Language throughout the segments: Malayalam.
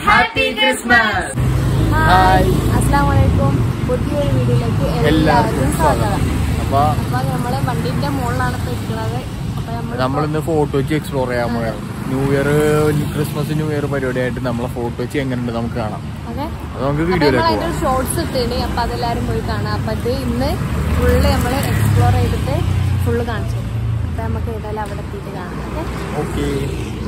ഹാപ്പി ക്രിസ്മസ് ഹായ് അസ്സാം വലൈക്കും പുതിയൊരു വീഡിയോയിലേക്ക് എല്ലാവർക്കും എല്ലാവർക്കും സ്വാഗതം സ്വാഗതം അപ്പൊ അപ്പൊ നമ്മള് വണ്ടിന്റെ മുകളിലാണ് ഇപ്പൊ ഇരിക്കുന്നത് അപ്പൊ നമ്മള് നമ്മളിന്ന് ഫോട്ടോ വെച്ച് എക്സ്പ്ലോർ ചെയ്യാൻ പോയാണ് new year Christmas new year പരിപാടിയായിട്ട് നമ്മളെ ഫോട്ടോ വെച്ച് എങ്ങനെയുണ്ട് നമുക്ക് കാണാം അതെ അത് നമുക്ക് അപ്പൊ നമ്മൾ വീഡിയോയിലേക്ക് അതിന്റെ പോവാം ഷോർട്സ് ഇട്ടേണി അപ്പൊ അതെല്ലാരും പോയി കാണാം അപ്പൊ ഇത് ഇന്ന് ഫുള്ള് നമ്മള് എക്സ്പ്ലോർ ചെയ്തിട്ട് ഫുള്ള് കാണിച്ചു അപ്പൊ നമുക്ക് ഏതായാലും അവിടെ എത്തിയിട്ട് കാണാം ഓക്കെ ഓക്കെ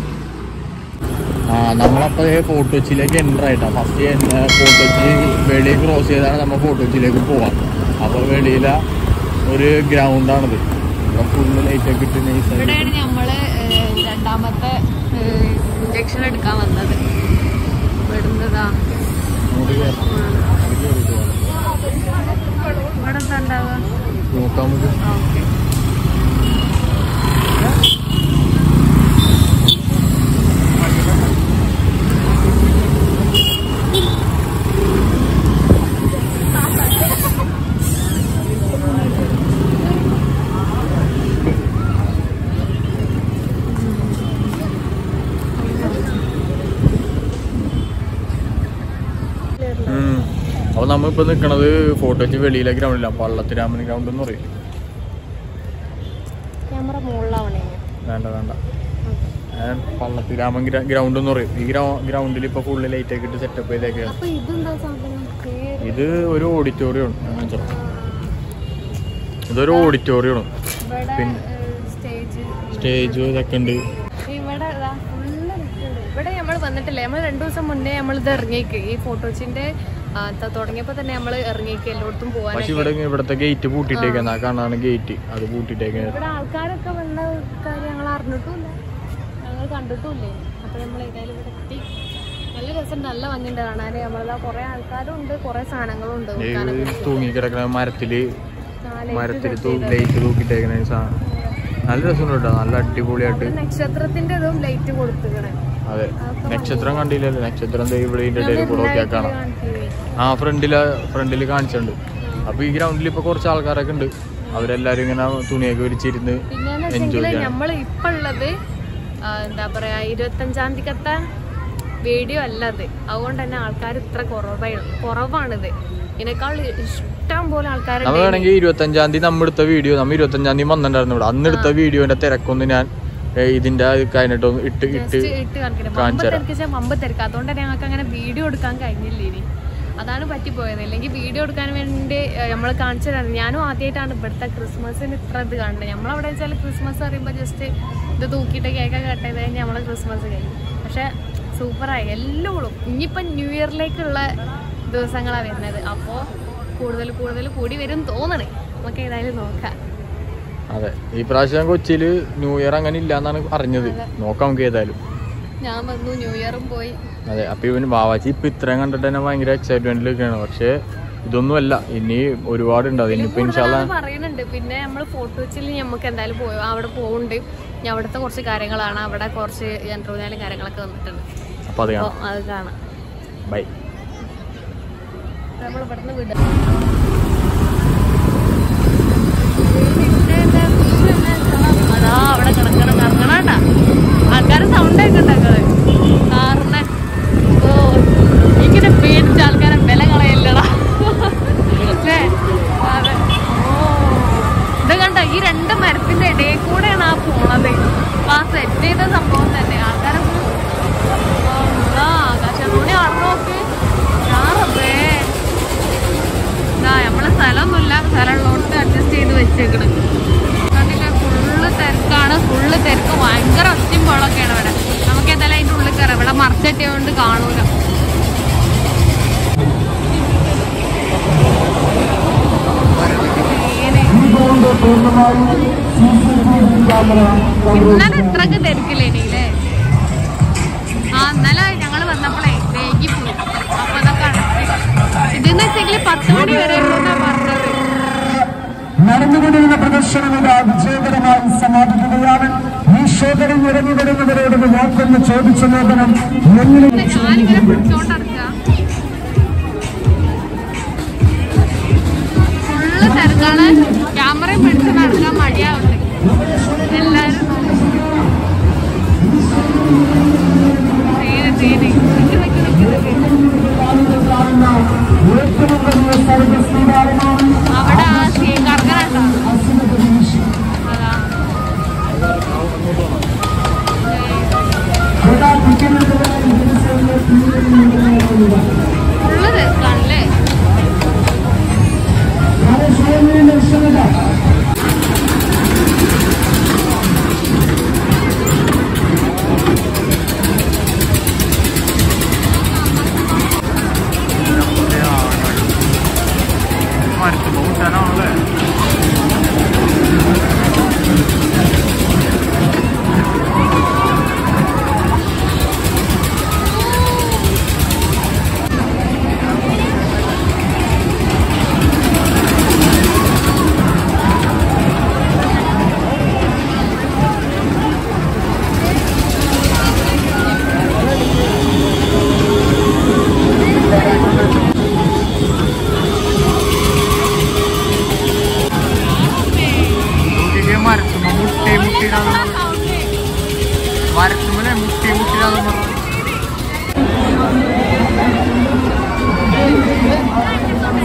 ആ നമ്മളപ്പോ ഫോട്ടോ വെച്ചിലേക്ക് എൻ്റർ ആയിട്ടാ ഫസ്റ്റ് ഫോട്ടോ വെച്ച് വെളിയിൽ ക്രോസ് ചെയ്താണ് നമ്മൾ ഫോട്ടോ വെച്ചിലേക്ക് പോവാം അപ്പൊ വെളിയില ഒരു ഗ്രൗണ്ടാണിത് ഇവിടെ ഫുള്ള് ലൈറ്റ് ഒക്കെ ഇട്ട് നൈസ് ഇവിടെയാണ് നമ്മള് ഏഹ്, രണ്ടാമത്തെ ഇഞ്ചക്ഷൻ എടുക്കാൻ വന്നത് ഇവിടുന്നതാ ഇവിടെ എന്താ ഉണ്ടാവുക നോക്കാൻ പറ്റും ആ, ഓക്കെ ഉം. അപ്പൊ നമ്മളിപ്പോ നിക്കണത് ഫോട്ടോ വെച്ച് വെളിയിലെ ഗ്രൗണ്ടില്ല പള്ളത്തിരാമൻ ഗ്രൗണ്ട് എന്ന് പറയും ക്യാമറ മുകളിലാവണേ വേണ്ട വേണ്ട ഞാൻ പള്ളത്തിരാമൻ ഗ്രൗണ്ട് എന്ന് പറയും ഈ ഗ്രൗണ്ടിൽ ഇപ്പൊ ഫുള്ള് ലൈറ്റ് ഒക്കെ ഇട്ട് സെറ്റപ്പ് ചെയ്തേക്കാണ് അപ്പൊ ഇതെന്താ സാധനം പേര് ഇത് ഒരു ഓഡിറ്റോറിയം ആണ് ഇതൊരു ഓഡിറ്റോറിയം ആണ് ഇവിടെ പിന്നെ- സ്റ്റേജ് സ്റ്റേജ് ഇതൊക്കെ ഉണ്ട് ഇവിടെ ദാ full നിൽക്കുന്നുണ്ട്. ഇവിടെ നമ്മൾ വന്നിട്ടില്ലേ നമ്മൾ രണ്ടു ദിവസം മുന്നേ നമ്മൾ ഇത് ഇറങ്ങിയേക്ക് ഈ ഫോട്ടോച്ചിന്റെ തുടങ്ങിയപ്പോ തന്നെ നമ്മൾ ഇറങ്ങിയേക്ക് എല്ലായിടത്തും പോവാൻ പക്ഷെ ഇവിടെ ഇവിടത്തെ ഗേറ്റ് പൂട്ടിട്ടേക്കുന്ന കാണാണ് ഗേറ്റ് അത് പൂട്ടിട്ടേക്കുന്നത് ഇവിടെ ആൾക്കാരൊക്കെ വന്ന കാര്യം ഞങ്ങൾ അറിഞ്ഞിട്ടുമില്ല ഞങ്ങൾ കണ്ടിട്ടുമില്ലേ അപ്പൊ നമ്മൾ ഏതായാലും ഇവിടെ എത്തി നല്ല രസം നല്ല ഭംഗിയുണ്ട് കാണാൻ നമ്മളതാ കുറെ ആൾക്കാരും ഉണ്ട് കുറെ സാധനങ്ങളും ഉണ്ട് വിൽക്കാനൊക്കെ. തൂങ്ങി കിടക്കുന്ന മരത്തില് ആ, light മരത്തിൽ set ചെയ്തത്. ലൈറ്റ് തൂക്കിട്ടേക്കുന്ന സാധനം നല്ല രസമുണ്ട് കേട്ടോ നല്ല അടിപൊളിയായിട്ട് ഒരു നക്ഷത്രത്തിന്റെ ഇതും ലൈറ്റ് കൊടുത്തുകണേ അതെ നക്ഷത്രം കണ്ടില്ലല്ലോ നക്ഷത്രം ദേ ഇവിടെ ഇതിന്റെ ഇടയിൽ കൂടെ നോക്കിയാൽ കാണാം ആ ഫ്രണ്ടില് ഫ്രണ്ടില് കാണിച്ചിട്ടുണ്ട് അപ്പൊ ഈ ഗ്രൗണ്ടിൽ ഇപ്പൊ കുറച്ച് ആൾക്കാരൊക്കെ ഉണ്ട് അവരെല്ലാരും ഇങ്ങനെ തുണിയൊക്കെ വിരിച്ചിരുന്ന് പിന്നെന്ന് എൻജോയ് വെച്ചെങ്കിൽ ചെയ്യണം നമ്മൾ ഇപ്പൊ ഉള്ളത് ആ, എന്താ പറയാ ഇരുപത്തഞ്ചാം തീയതിക്കത്തെ വീഡിയോ അല്ല അത് അതുകൊണ്ട് തന്നെ ആൾക്കാർ ഇത്ര കുറവായി കുറവാണിത് ഇതിനേക്കാൾ ഇഷ്ടം പോലെ ആൾക്കാരുണ്ട് നമ്മൾ വേണമെങ്കിൽ ഇരുപത്തി അഞ്ചാം തീയതി നമ്മൾ എടുത്ത വീഡിയോ നമ്മൾ ഇരുപത്തി അഞ്ചാം തീയതി വന്നിട്ടുണ്ടായിരുന്നു ഇവിടെ അന്ന് എടുത്ത വീഡിയോന്റെ തിരക്കൊന്ന് ഞാൻ ഏ, ഇതിന്റെ ഇത് കഴിഞ്ഞിട്ട് ഒന്ന് ഇട്ട് ഇട്ട് ജസ്റ്റ് ഇട്ട് കാണിക്കണം കാണിച്ചു മമ്പ് തരാം. തിരക്ക് വെച്ചാൽ മമ്പ് തിരക്ക് അതുകൊണ്ട് തന്നെ ഞങ്ങൾക്ക് അങ്ങനെ വീഡിയോ എടുക്കാൻ കഴിഞ്ഞില്ല ഇനി അതാണ് പറ്റിപ്പോയത് അല്ലെങ്കിൽ വീഡിയോ എടുക്കാൻ വേണ്ടി നമ്മൾ കാണിച്ചു തരാം ഞാനും ആദ്യമായിട്ടാണ് ഇവിടുത്തെ ക്രിസ്മസിന് ഇത്ര ഇത് കാണുന്നത് നമ്മളവിടെ വെച്ചാൽ ക്രിസ്മസ് പറയുമ്പോൾ ജസ്റ്റ് ഇത് തൂക്കിയിട്ട് കേക്കൊക്കെ കട്ട് ചെയ്ത് കഴിഞ്ഞാൽ നമ്മളെ ക്രിസ്മസ് കഴിഞ്ഞു പക്ഷെ സൂപ്പറായി എല്ലോളും ഇനിയിപ്പം ന്യൂ ഇയറിലേക്കുള്ള ദിവസങ്ങളാണ് വരുന്നത് അപ്പോൾ കൂടുതൽ കൂടുതൽ കൂടി വരും തോന്നണേ നമുക്ക് ഏതായാലും നോക്കാം അതെ ഈ പ്രാവശ്യം കൊച്ചിയില് ന്യൂ ഇയർ അങ്ങനെ ഇല്ല എന്നാണ് അറിഞ്ഞത് നോക്കാം നമുക്ക് ഏതായാലും ഞാൻ വന്നു ന്യൂ ഇയറും പോയി അതെ അപ്പൊ ഇവന് ബാവാച്ചി ഇപ്പൊ ഇത്രയും കണ്ടിട്ട് തന്നെ ഭയങ്കര എക്സൈറ്റ്മെന്റിലൊക്കെയാണ് പക്ഷെ ഇതൊന്നുമല്ല ഇനി ഒരുപാടുണ്ട് അത് ഇനിയിപ്പോ ഇൻഷാല്ല കൂടുതലത് പറയുന്നുണ്ട് പിന്നെ നമ്മൾ ഫോട്ടോ വെച്ചിൽ നമുക്ക് എന്തായാലും പോയി അവിടെ പോകുന്നുണ്ട് ഇനി അവിടുത്തെ കുറച്ച് കാര്യങ്ങളാണ് അവിടെ കുറച്ച് യന്ത്രൂഞ്ഞാലും കാര്യങ്ങളൊക്കെ വന്നിട്ടുണ്ട് അപ്പൊ അത് അപ്പോൾ കാണാം അത് കാണാം ബൈ നമ്മൾ ഇവിടുന്ന് വിടാം അതാ അവിടെ കിടക്കണം കറങ്ങണാട്ടാ ആൾക്കാർ സൗണ്ട് ഒക്കെ ഉണ്ടാക്കുന്നത് കാറിന് ഓ ഇങ്ങനെ പേടിച്ച ആൾക്കാരെ വില കളയല്ലടാ അല്ലേ അതെ ഓ ഇത് കണ്ട ഈ രണ്ട് മരത്തിന്റെ ഇടയിൽ കൂടെയാണ് ആ പോണത് അപ്പൊ ആ സെറ്റ് ചെയ്ത സംഭവം തന്നെ ആൾക്കാരെ ആകാശത്തോണി അറിഞ്ഞു നോക്ക് ഞാറേ ഇതാ നമ്മളെ സ്ഥലമൊന്നുമില്ല സ്ഥലമുള്ളതുകൊണ്ട് അഡ്ജസ്റ്റ് ചെയ്ത് വെച്ചേക്കണ് കണ്ടില്ല ഫുള്ള് തിരക്കാണ് ഫുള്ള് തിരക്ക് ഭയങ്കര ഒച്ചയും ബഹളമൊക്കെയാണ് ഇവിടെ നമുക്ക് ഏതായാലും അതിൻ്റെ ഉള്ളിൽ കയറാം ഇവിടെ മറച്ചിട്ടിയോണ്ട് കാണൂല ഇന്നലെ ഇത്രക്ക് തിരക്കില്ലേനില്ലേ ആ ഇന്നലെ ഞങ്ങൾ വന്നപ്പോഴേ വൈകി പോയി അപ്പൊ അതൊക്കെ അടച്ച് ഇതെന്ന് വെച്ചെങ്കിൽ പത്ത് മണി വരെ ഉള്ളൂന്നാ പറഞ്ഞത് നടന്നുകൊണ്ടിരുന്ന പ്രദർശനം ഇതാ വിജയകരമായി സമാപിക്കുകയാണ് ഈ ക്ഷേത്രം ഇറങ്ങി വരുന്നവരോട് വാക്കൊന്ന് ചോദിച്ചു നോക്കണം എങ്ങനെ പിന്നെ ഞാനിങ്ങനെ പിടിച്ചോണ്ട് നടക്കുക ഫുള്ള് തിരക്കാണ് ക്യാമറയും പിടിച്ച് നടക്കാൻ മടിയാവുന്നുണ്ട് എല്ലാരും സീന് സീന് നിക്ക് നിക്ക് നിക്ക്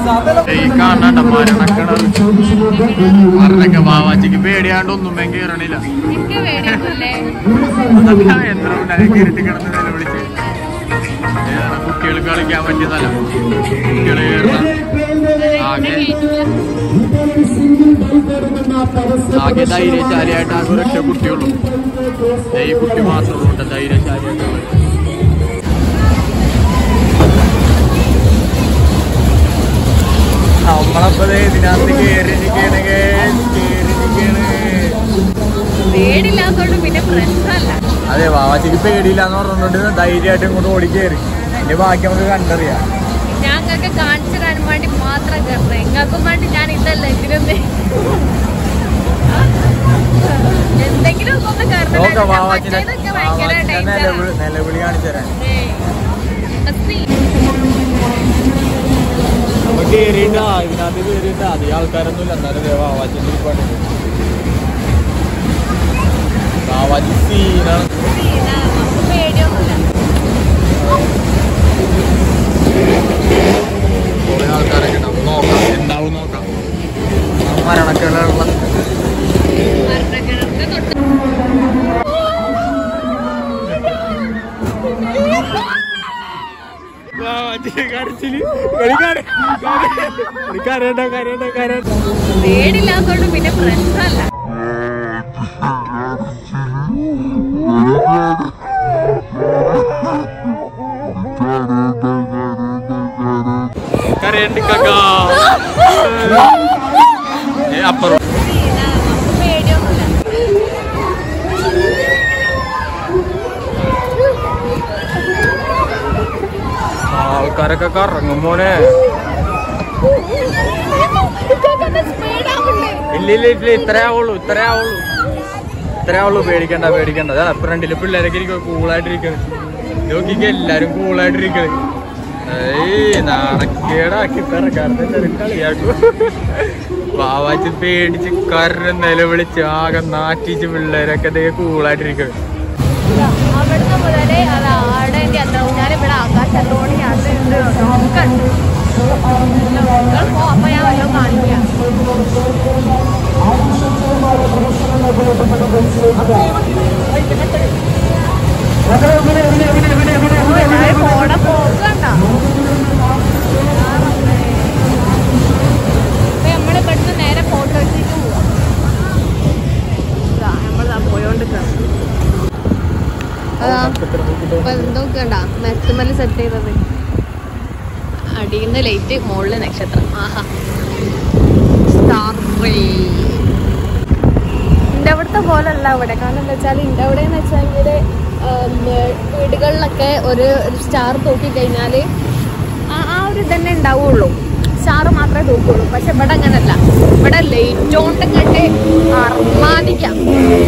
ഈ കാണണ്ട മരണക്കിണർ മരണക്ക വാവാച്ചിക്ക് പേടിയാണ്ട് ഒന്നും വേഗം കയറണില്ല എനിക്ക് പേടിയൊന്നുമില്ലേ യന്ത്രം കയറിട്ട് കിടന്ന് നിലവിളിച്ച് ഏതാണ് കുട്ടികൾക്ക് കളിക്കാൻ പറ്റിയ സ്ഥലം കുട്ടികൾ കയറുന്ന ആകെ ആകെ ധൈര്യശാലിയായിട്ട് ആകെ ഒരൊറ്റ കുട്ടിയുള്ളൂ ദേ ഈ കുട്ടി മാത്രമേ ഉണ്ട് ധൈര്യശാലിയായിട്ട് നമ്മളപ്പോ ദേ ഇതിനകത്ത് കേറിയിരിക്കണ് കേറിയിരിക്കണ് പേടില്ലാത്തോണ്ട് പിന്നെ പ്രശ്നമല്ല അതെ വാവാച്ചിക്ക് പേടിയില്ല എന്ന് പറഞ്ഞിട്ട് ധൈര്യമായിട്ട് ഇങ്ങോട്ട് ഓടി കയറി എന്റെ ബാക്കി നമുക്ക് കണ്ടറിയാം ഞങ്ങൾക്ക് കാണിച്ചു തരാൻ വേണ്ടി മാത്രം കയറുന്നത് എങ്ങൾക്കും വേണ്ടി ഞാൻ ഇതല്ല ഇതിലൊന്ന് എന്തെങ്കിലും ഒക്കെ ഒന്ന് കയറണം നോക്കാം വാവാച്ചിനെ മറ്റേതൊക്കെ ഭയങ്കര വാവാച്ചിനെ danger ആ. നിലവിളി നിലവിളി കാണിച്ചു തരാൻ ഏയ്. അസ്മി, അപ്പൊ കേറിയിട്ടാ ഇതിനകത്ത് കേറിയിട്ടാ അധികം ആൾക്കാരൊന്നും ഇല്ല എന്നാലും ദേ വാവാച്ചിന്റെ ഇരിപ്പാണ് വാവാച്ചി സീനാണ് ഇതാ, നമുക്ക് പേടിയൊന്നുമില്ല കുറെ ആൾക്കാരൊക്കെ ഉണ്ടാവും നോക്കാം എന്താവും നോക്കാം ആ മരണക്കിണറുള്ള മരണക്കിണറിന്റെ തൊട്ട് കരച്ചില് കരയണ്ട കരയണ്ട കരയണ്ട പേടില്ലാത്തോണ്ട് പിന്നെ പ്രശ്നമല്ല കരയണ്ട കക്ക അപ്പുറം ഇതാ, നമുക്ക് പേടിയൊന്നുമില്ല ആൾക്കാരൊക്കെ കറങ്ങും മോനെ ഇല്ല ഇല്ല ഇല്ല ഇത്രേ ആവുള്ളൂ ഇത്രേ ആവുള്ളൂ ഇത്രേ ആവുള്ളൂ പേടിക്കണ്ട പേടിക്കണ്ട അതാ ഫ്രണ്ടില് പിള്ളേരൊക്കെ ഇരിക്കും കൂളായിട്ടിരിക്കണ് നോക്കിക്ക് എല്ലാരും കൂളായിട്ടിരിക്കണ് ഏയ് നാണക്കേടാക്കി തറക്കാരത്തെ കളിയാക്കും വാവാച്ച് പേടിച്ച് കര നിലവിളിച്ച് ആകെ നാറ്റിച്ച് പിള്ളേരൊക്കെ ദേ കൂളായിട്ടിരിക്കണ് അവിടുന്ന് മുതലേ അത് ആടേന്റെ അത്ര ഞാൻ ഇവിടെ ആകാശത്തോണി അത് ഉണ്ട് ഒക്കെ ഉണ്ട് നിങ്ങൾ പോ അപ്പൊ ഞാൻ വല്ലതും കാണിക്കാം എല്ലാവരും പോടെ പോകണ്ട അപ്പൊ നമ്മള് ഇവിടുന്ന് നേരെ ഫോട്ടോ വെച്ചിട്ട് പോവാം നമ്മളിതാ പോയോണ്ടിരിക്കണം അതാ അപ്പൊ എന്തൊക്കെ ഉണ്ടാ മെത്തുമല് സെറ്റ് ചെയ്തത് അടിയുന്ന ലൈറ്റ് മുകളില് നക്ഷത്രം ആഹാ സ്റ്റാർ എൻ്റെ അവിടുത്തെ പോലല്ല അവിടെ കാരണം എന്താ വെച്ചാൽ എൻ്റെ അവിടെ എന്ന് വെച്ചാൽ വീടുകളിലൊക്കെ ഒരു സ്റ്റാർ തൂക്കി കഴിഞ്ഞാൽ ആ ആ ഒരു ഇതന്നെ ഉണ്ടാവുള്ളൂ സ്റ്റാർ മാത്രമേ തൂക്കുള്ളൂ പക്ഷെ ഇവിടെ അങ്ങനല്ല ഇവിടെ ലൈറ്റ് കൊണ്ട് കണ്ട് അർമാദിക്കാം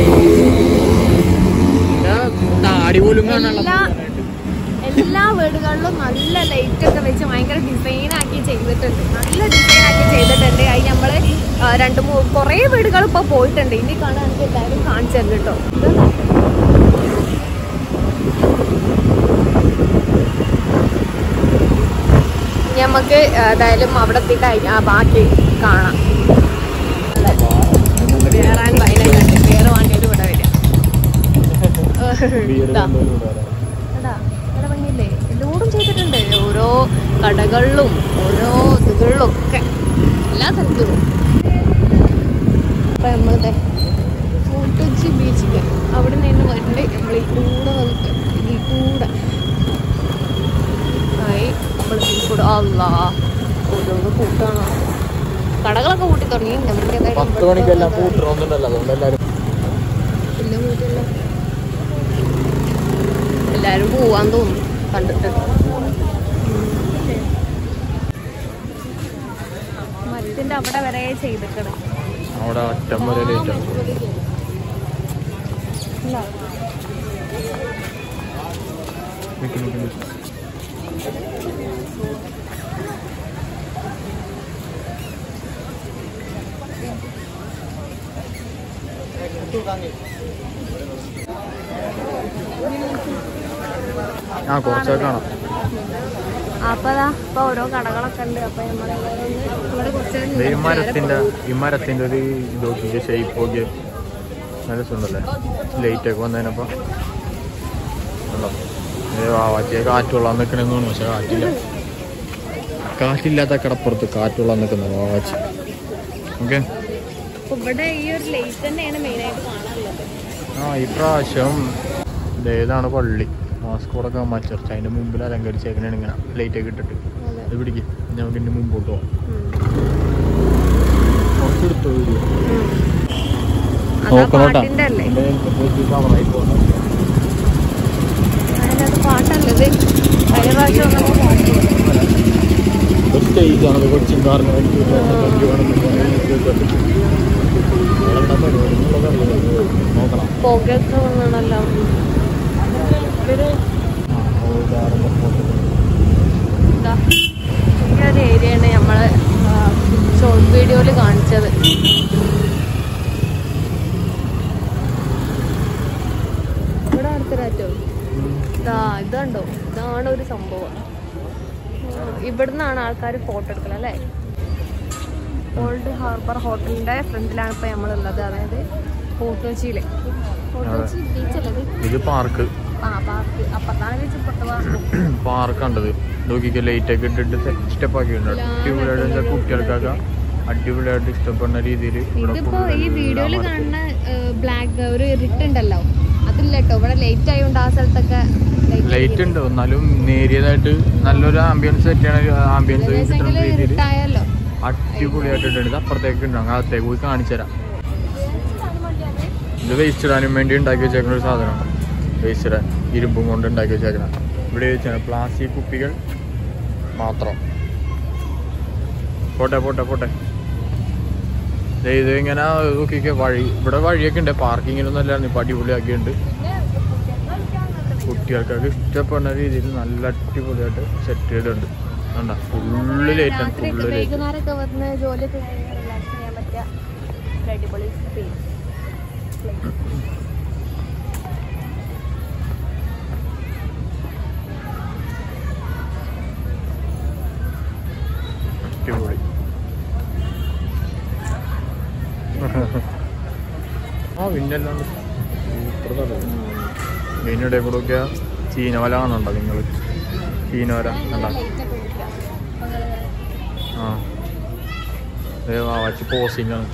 താടി പോലും കാണാനുള്ള എല്ലാ എല്ലാ വീടുകളിലും നല്ല ലൈറ്റ് ഒക്കെ വെച്ച് ഭയങ്കര ഡിസൈൻ ആക്കി ചെയ്തിട്ടുണ്ട് നല്ല ഡിസൈൻ ആക്കി ചെയ്തിട്ടുണ്ട് അത് നമ്മള് ആ, രണ്ട് മൂ കുറേ വീടുകൾ ഇപ്പൊ പോയിട്ടുണ്ട് ഇനി കാണാൻ എല്ലാവരും കാണിച്ചു തരും കേട്ടോ ഇനി നമുക്ക് ഏതായാലും അവിടെ എത്തിയിട്ട് കഴിഞ്ഞാ ആ ബാക്കി കാണാം വേറാൻ വയനം കണ്ട് വേറെ വാങ്ങിയിട്ട് ഇവിടെ വരിക ഇതാ. എടാ, നല്ല ഭംഗിയില്ലേ? എല്ലോടും ചെയ്തിട്ടുണ്ട് ഓരോ കടകളിലും ഓരോ ഇതുകളിലും ഒക്കെ എല്ലാ സ്ഥലത്തും അപ്പൊ നമ്മളിതെ ഫോട്ടോജി ബീച്ചില് അവിടെ നിന്ന് വരണ്ട് നമ്മൾ ഈ കൂടെ വന്നിട്ട് ഈ കൂടെ ആയി നമ്മൾ ഈ കൂടെ അല്ലാ ഓരോന്ന് കൂട്ടാണോ കടകളൊക്കെ കൂട്ടി തുടങ്ങി നമുക്ക് പത്ത് മണിക്കെല്ലാം കൂട്ടണമെന്നുണ്ടല്ലോ അതുകൊണ്ട് എല്ലാരും എല്ലാം കൂട്ടിയല്ലോ എല്ലാരും പോവാൻ തോന്നും കണ്ടിട്ട് മരത്തിന്റെ അവിടെ വരെ ചെയ്തിട്ടുണ്ട് അവിടെ അറ്റം വരെ ലേറ്റ് ആവും നിക്ക് നിക്ക് നിക്ക്. ആ കുറച്ചൊക്കെ കാണാം അപ്പൊ അതാ ഇപ്പൊ ഓരോ കടകളൊക്കെ ഉണ്ട് അപ്പൊ നമ്മളെല്ലാവരും ഒന്ന് ഇവിടെ കുറച്ച് നേരം ദേ ഈ നിന്നിട്ട് മരത്തിന്റെ നേരെ പോകും. ഈ മരത്തിന്റെ ഒരു ഇതൊക്കെ ഷേപ്പ് ഒക്കെ നല്ല രസമുണ്ടല്ലേ ലൈറ്റ് ഒക്കെ വന്നതിനപ്പോ ഉണ്ടോ വാവാച്ചിയെ കാറ്റുകൊള്ളാൻ നിൽക്കണെന്ന് തോന്നുന്നു പക്ഷെ കാറ്റില്ല കാറ്റില്ലാത്ത കടപ്പുറത്ത് കാറ്റുകൊള്ളാൻ നിൽക്കുന്ന വാവാച്ചി ഓക്കെ അപ്പൊ ഇവിടെ ഈ ഒരു ലൈറ്റ് തന്നെയാണ് മെയിൻ ആയിട്ട് കാണാനുള്ളത് ആ ഈ പ്രാവശ്യം ദേ ഇതാണ് പള്ളി മാസ്കോടൊക്കെ മച്ചർച്ച അതിന്റെ മുമ്പിൽ അലങ്കരിച്ചേക്കണേണ് ഇങ്ങനെ ലൈറ്റ് ഒക്കെ ഇട്ടിട്ട് അതെ. അത് പിടിക്കും നമുക്ക് ഇനി മുമ്പോട്ട് പോവാം ഉം. കുറച്ചെടുത്തു വീഡിയോ ഉം. അതാ പാട്ടിന്റെ അല്ലേ അതിനകത്ത് പാട്ടല്ലത് കഴിഞ്ഞ പ്രാവശ്യം അങ്ങനെ പാട്ട് സ്റ്റേജാണത് കൊച്ചിൻ കാറിന് നോക്കണം പുകയൊക്കെ വന്നാണല്ലോ ഇവര് ഇതാ, ഈ ഒരു ഏരിയയാണ് നമ്മള് ഷോർട്ട് വീഡിയോയിൽ കാണിച്ചത് ഇവിടെ അടുത്തൊരാറ്റോ ഇതാ ഇതുണ്ടോ ഇതാണ് ഒരു സംഭവം ആ, ഇവിടുന്നാണ് ആൾക്കാർ ഫോട്ടോ എടുക്കൽ അല്ലേ ഓൾഡ് ഹാർബർ ഹോട്ടലിന്റെ ഫ്രണ്ടിലാണ് ഇപ്പൊ നമ്മളുള്ളത് അതായത് ഫോർട്ട് കൊച്ചിയിലെ ഫോർട്ട് അതെ. കൊച്ചി ബീച്ചല്ലേ ഇത് ഇത് പാർക്ക് ആ പാർക്ക് അപ്പത്താണ് ബീച്ച് ഇപ്പുറത്തെ പാർക്ക് പാർക്ക് കണ്ടത് നോക്കിക്കോ ലൈറ്റ് ഒക്കെ ഇട്ടിട്ട് സ്റ്റെപ്പ് ആക്കിയിട്ടുണ്ട് അടിപൊളിയായിട്ട് കുട്ടികൾക്കൊക്കെ അടിപൊളിയായിട്ട് ഇഷ്ടപ്പെടുന്ന രീതിയിൽ ഇതിപ്പോ ഈ വീഡിയോയിൽ കാണുന്ന ബ്ലാക്ക് ഒരു ഇരുട്ട് ഉണ്ടല്ലോ അതില്ല കേട്ടോ ഇവിടെ ലൈറ്റ് ആയതുകൊണ്ട് ആ സ്ഥലത്തൊക്കെ ലൈറ്റ് ഉണ്ട് എന്നാലും നേരിയതായിട്ട് നല്ലൊരു ആംബിയൻസ് സെറ്റാണ് ആംബിയൻസ് കിട്ടുന്ന രീതിയിൽ ഇരുട്ടായല്ലോ അടിപൊളിയായിട്ടുണ്ട് ഇത് അപ്പുറത്തേക്ക് ഉണ്ട് അങ്ങ് അകത്തേക്ക് പോയി കാണിച്ചു തരാം ഇത് വേസ്റ്റ് ഇടാനും വേണ്ടി ഉണ്ടാക്കി വെച്ചേക്കുന്ന ഒരു സാധനമാണ് വേസ്റ്റ് ഇടാൻ ഇരുമ്പും കൊണ്ട് ഉണ്ടാക്കി വെച്ചേക്കണം ഇവിടെ വെച്ചാണ് പ്ലാസ്റ്റിക് കുപ്പികൾ മാത്രം പോട്ടെ പോട്ടെ പോട്ടെ ദേ ഇത് ഇങ്ങനെ നോക്കിക്കെ വഴി ഇവിടെ വഴിയൊക്കെ ഉണ്ട് പാർക്കിങ്ങിനൊന്നും അല്ലായിരുന്നു ഇപ്പം അടിപൊളിയാക്കിയിട്ടുണ്ട് കുട്ടികൾക്കൊക്കെ ഇഷ്ടപ്പെടുന്ന രീതിയിൽ നല്ല അടിപൊളിയായിട്ട് സെറ്റ് ചെയ്തിട്ടുണ്ട് കണ്ട ഫുള്ള് ലൈറ്റ് ആണ് രാത്രി ഫുള്ള് ലൈറ്റ് വൈകുന്നേരമൊക്കെ വന്ന് ജോലിയൊക്കെ കഴിഞ്ഞ് റിലാക്സ് ചെയ്യാൻ പറ്റിയ ഒരു അടിപൊളി സ്പേസ് അടിപൊളി ആ പിന്നല്ലാണ്ട് സൂപ്പർ സ്ഥലം ഇതിനിടെ കൂടെ ഒക്കെ ചീനവല കാണുന്നുണ്ടോ നിങ്ങൾ ചീനവല കണ്ട ആ ദേ വാവാച്ചി പോസിങ് ആണ്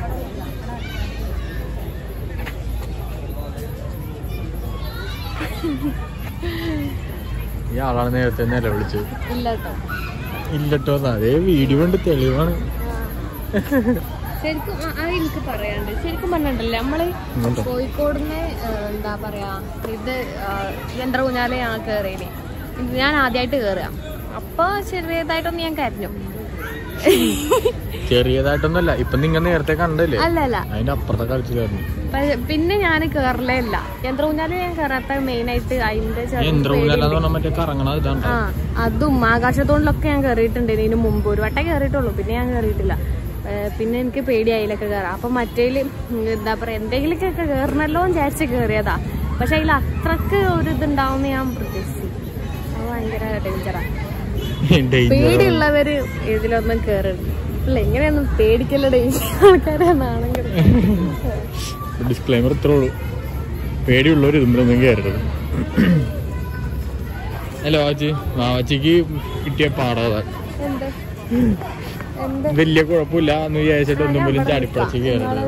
ഈ ആളാണ് നേരത്തെ നിലവിളിച്ചത് ഇല്ല കേട്ടോ ഇല്ലട്ടോ അതേ വീഡിയോ ഉണ്ട് തെളിവാണ് ശരിക്കും ആ- അത് എനിക്ക് പറയാണ്ട് ശരിക്കും പറഞ്ഞിട്ടല്ലേ നമ്മള് ഇങ്ങോട്ടോ? കോഴിക്കോടിന്ന് എന്താ പറയാ ഇത് ആ, യന്ത്ര ഊഞ്ഞാല് ഞാൻ കയറിയിന് ഞാൻ ആദ്യമായിട്ട് കയറുക അപ്പൊ ചെറിയതായിട്ടൊന്ന് ഞാൻ കരഞ്ഞു ചെറിയതായിട്ടൊന്നല്ല ഇപ്പൊ നിങ്ങൾ നേരത്തെ കണ്ടല്ലേ അല്ല അല്ല അതിന്റെ അപ്പുറത്തെ കളിച്ചിലായിരുന്നു പ- പിന്നെ ഞാൻ കേറലേ ഇല്ല യന്ത്ര ഊഞ്ഞാല് ഞാൻ കയറാത്ത മെയിൻ ആയിട്ട് അതിന്റെ ചെറിയ യന്ത്രൂലല്ല എന്ന് പറഞ്ഞാൽ മറ്റേ കറങ്ങണ ഇതാണ് ആ അതും ആകാശത്തോണ്ടിലൊക്കെ ഞാൻ കയറിയിട്ടുണ്ട് ഇതിന് മുമ്പ് ഒരു വട്ടം കയറിയിട്ടുള്ളൂ പിന്നെ ഞാൻ കയറിയിട്ടില്ല ഏ, പിന്നെ എനിക്ക് പേടിയായില്ലൊക്കെ കയറാം അപ്പൊ മറ്റേല് എന്താ പറയാ എന്തെങ്കിലുമൊക്കെ കയറണല്ലോ എന്ന് വിചാരിച്ച് കയറിയതാ പക്ഷെ അതിൽ അത്രക്ക് ഒരു ഇതുണ്ടാവും ഞാൻ പ്രതീക്ഷിച്ചു അത് ഭയങ്കര ഡേഞ്ചറാ പേടിയുള്ളവര് ഇതിലൊന്നും കയറരുത് അല്ല എങ്ങനെയൊന്നും പേടിക്കല്ല ഡേഞ്ചർ ആൾക്കാരാണെങ്കിൽ ഡിസ്ക്ലൈമർ ഇത്രേ ഉള്ളൂ പേടിയുള്ളവർ ഇതുമ്പോഴൊന്നും കയറരുത് ഹലോ ആച്ചി മാവാച്ചിക്ക് കിട്ടിയ പാടം അതാ എന്ത് എന്ത് വലിയ കുഴപ്പമില്ല എന്ന് വിചാരിച്ചിട്ട് ഒന്നും പോലും ചാടിപ്പഴച്ച് കയറരുത്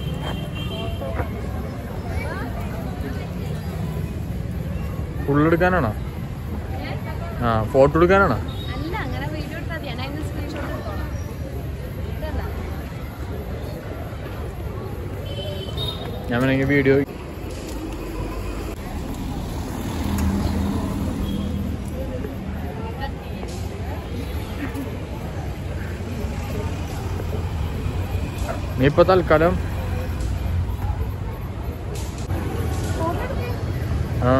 ഫുള്ളെടുക്കാനാണോ ആ ഫോട്ടോ എടുക്കാനാണോ അല്ല അങ്ങനെ വീഡിയോ എടുത്താൽ മതി ഞാൻ അതിന് സ്ക്രീൻഷോട്ട് എടുത്തോളാം ഇതല്ല ഞാൻ വേണമെങ്കിൽ വീഡിയോ നീ ഇപ്പൊ തൽക്കാലം ആ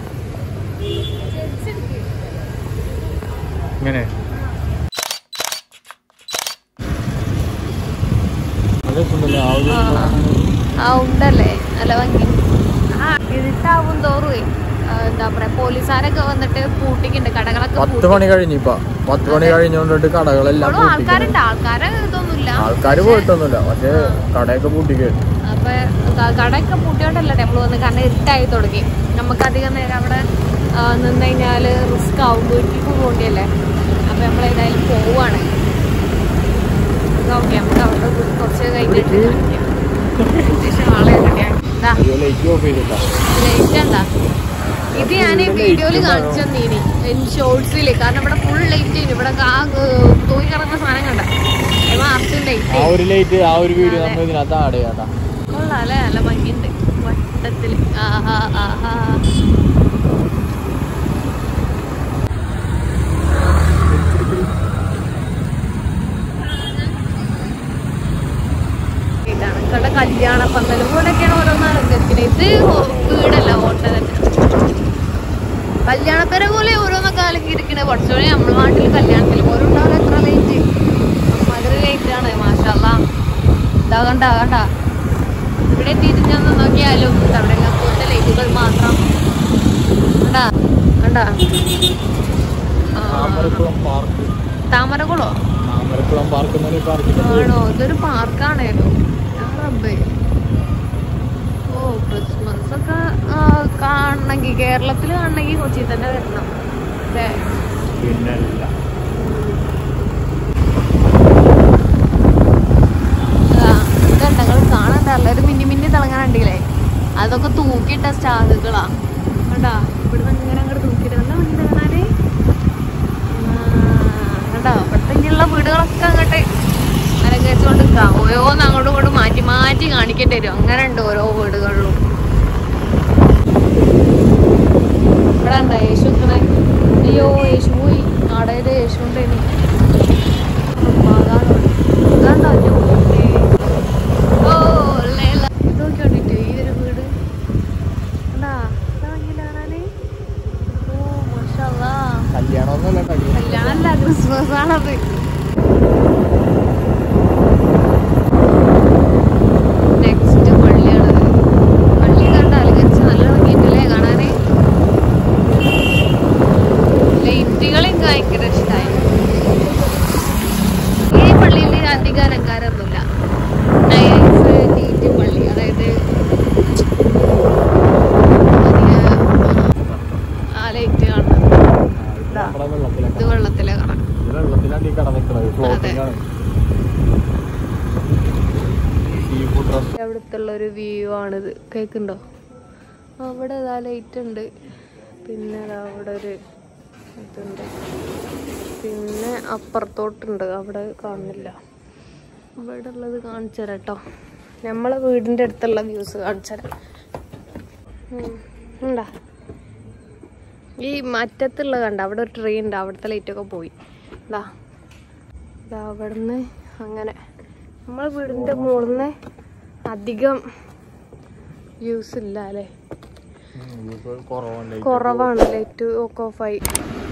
ഇങ്ങനെ രസമുണ്ടല്ലേ ആ ഒരു ആ ഉണ്ടല്ലേ നല്ല ഭംഗി ആ ഇരുട്ടാവും തോറുവേ ആ, എന്താ പറയാ പോലീസുകാരൊക്കെ വന്നിട്ട് പൂട്ടിക്കുണ്ട് കടകളൊക്കെ കടയൊക്കെ പത്ത് മണി കഴിഞ്ഞു ഇപ്പൊ പത്ത് മണി കഴിഞ്ഞോണ്ടിട്ട് കടകളെല്ലാം ഇപ്പോഴും പൂട്ടിക്കണം ആൾക്കാരുണ്ട് ആൾക്കാരെ ഇതൊന്നുമില്ല ആൾക്കാർ പോയിട്ടൊന്നുമില്ല പക്ഷെ കടയൊക്കെ പൂട്ടിക്കേട്ടു അപ്പൊ ക- കടയൊക്കെ പൂട്ടിയോണ്ടല്ല നമ്മൾ വന്ന് കാരണം ഇരുട്ടായി തുടങ്ങി നമുക്ക് അധികം നേരം അവിടെ ആ, നിന്ന് കഴിഞ്ഞാൽ റിസ്ക് ആവും വീട്ടിലേക്ക് പോകേണ്ടിയല്ലേ അപ്പൊ നമ്മൾ ഏതായാലും പോവാണ് ഓക്കെ നമുക്ക് അവിടെ കുറച്ച് കഴിഞ്ഞിട്ട് കാണിക്കാം. അത്യാവശ്യം ആളെ റെഡിയാക്കി ഇതാ അയ്യോ ലൈറ്റ് ഓഫ് ചെയ്തിട്ടാ ലൈറ്റ് ഉണ്ടാ ഇത് ഞാൻ വീഡിയോയിൽ കാണിച്ചു തന്നീനി ഷോർട്സിൽ കാരണം ഇവിടെ ഫുൾ ലൈറ്റ് ഇവിടെ ആ തൂങ്ങി കിടക്കുന്ന സാധനം കണ്ട മാർച്ചും ആ ലൈറ്റ് ഒരു ലൈറ്റ് ആ ഒരു വീഡിയോ നമ്മൾ ഇതിനകത്ത് ആഡ് ചെയ്യാട്ടാ കൊള്ളാല്ലേ നല്ല ഭംഗിയുണ്ട് വട്ടത്തില് ആഹാ ആഹാ ഇതാണ് കണ്ട കല്യാണ പന്തലും ഇവിടെയൊക്കെയാണ് ഓരോന്നാണ് വെക്കുന്നത് ഇത് ഹോ- വീടല്ല ഹോട്ടലല്ല കല്യാണപ്പേര പോലെ ഓരോന്നൊക്കെ അലക്കി ഇരിക്കണേ പഠിച്ചോളെ നമ്മളെ നാട്ടിൽ കല്യാണത്തിൽ പോലും ഉണ്ടാവില്ല എത്ര ലേറ്റ് വളരെ ലേറ്റ് ആണ് മാഷല്ല ഇതാ കണ്ട കണ്ട ഇവിടെ എത്തിയിട്ട് ഞാൻ ഒന്ന് നോക്കിയാലും അവിടെ പോലത്തെ ലൈറ്റുകൾ മാത്രം കണ്ടാ കണ്ടാ ആ, താമരക്കുളം പാർക്ക് താമരകുളോ താമരക്കുളം പാർക്ക് എന്നൊരു പാർക്ക് ആണോ ഇതൊരു പാർക്കാണേലോ റബ്ബേ ഓ ക്രിസ്മസ് ഒക്കെ ആ, കാണണമെങ്കിൽ കേരളത്തിൽ കാണണമെങ്കിൽ കൊച്ചിയിൽ തന്നെ വരണം അല്ലേ പിന്നെ ഇല്ല കണ്ടങ്ങൾ കാണണ്ട എല്ലാവരും മിന്നി മിന്നി തിളങ്ങാനുണ്ടെങ്കിലേ അതൊക്കെ തൂക്കിയിട്ട സ്റ്റാറുകളാ കണ്ടാ ഇവിടുന്ന് ഇങ്ങനെ അങ്ങോട്ട് തൂക്കിയിട്ട് നല്ല ഭംഗി കാണാനേ കണ്ടാ ഇവിടുത്തെ ഇനിയുള്ള വീടുകളൊക്കെ അങ്ങോട്ട് അലങ്കരിച്ചുകൊണ്ട് നിൽക്കാം ഓരോന്ന് അങ്ങോട്ടും ഇങ്ങോട്ടും മാറ്റി മാറ്റി കാണിക്കേണ്ടി വരും അങ്ങനെ ഉണ്ട് ഓരോ വീടുകളിലും ഇവിടെ എന്താ യേശു നിൽക്കണേ അയ്യോ യേശു പോയി നാടകയിലെ യേശു ഉണ്ടേനി അതാണ് ഇതാണ്ടാ ജോലി. ഓ, ലേല. ഇത് നോക്കിയോണ്ടിട്ട് ഈ ഒരു വീട് കണ്ടാ? ഇതാ ഭംഗിയില്ലേ കാണാന്? ഓ, മാഷാഅല്ലാ. കല്യാണമൊന്നുമല്ല കടി കല്യാണമല്ല, ക്രിസ്മസ് ആണത് നെക്സ്റ്റ് പള്ളിയാണത് പള്ളി കണ്ട അലങ്കരിച്ച് നല്ല ഭംഗിയുണ്ടല്ലേ കാണാന് ലൈറ്റുകൾ എനിക്ക് ഭയങ്കര ഇഷ്ടമായി ഈ പള്ളിയിൽ അധികം അലങ്കാരമൊന്നുമില്ല നൈസ് നീറ്റ് പള്ളി അതായത് അധികം ആ ലൈറ്റ് കാണുന്നത് ഇതാ. നമ്മുടെ വെള്ളത്തിലാണ് ഇത് വെള്ളത്തിലെ കാണാം ഇത് വെള്ളത്തിലാണ് ഈ കട നിൽക്കുന്നത് ഫ്ലോട്ടിംഗ് ആണ് സീ ഫുഡ് റെസ്റ്റ് അവിടുത്തെ ഒരു വ്യൂ ആണിത് കേക്കുണ്ടോ അവിടെ ഇതാ ലൈറ്റ് ഉണ്ട് പിന്നെ ദാ അവിടെ ഒരു ഇതുണ്ട് പിന്നെ അപ്പുറത്തോട്ടുണ്ട് അവിടെ കാണുന്നില്ല ഇവിടെ ഉള്ളത് കാണിച്ചു തരാം കേട്ടോ നമ്മളെ വീടിൻ്റെ അടുത്തുള്ള വ്യൂസ് കാണിച്ചു തരാം ഉം. ഉണ്ടാ ഈ മറ്റത്തുള്ള കണ്ട അവിടെ ഒരു ട്രീ ഉണ്ട് അവിടുത്തെ ലൈറ്റൊക്കെ പോയി ഇതാ ഇതാ അവിടുന്ന് അങ്ങനെ നമ്മളെ വീടിൻ്റെ മുകളിൽ നിന്ന് അധികം വ്യൂസ് ഇല്ല അല്ലേ കുറവുണ്ട് കുറവാണ് ലൈറ്റ് ഒക്കെ ഓഫായി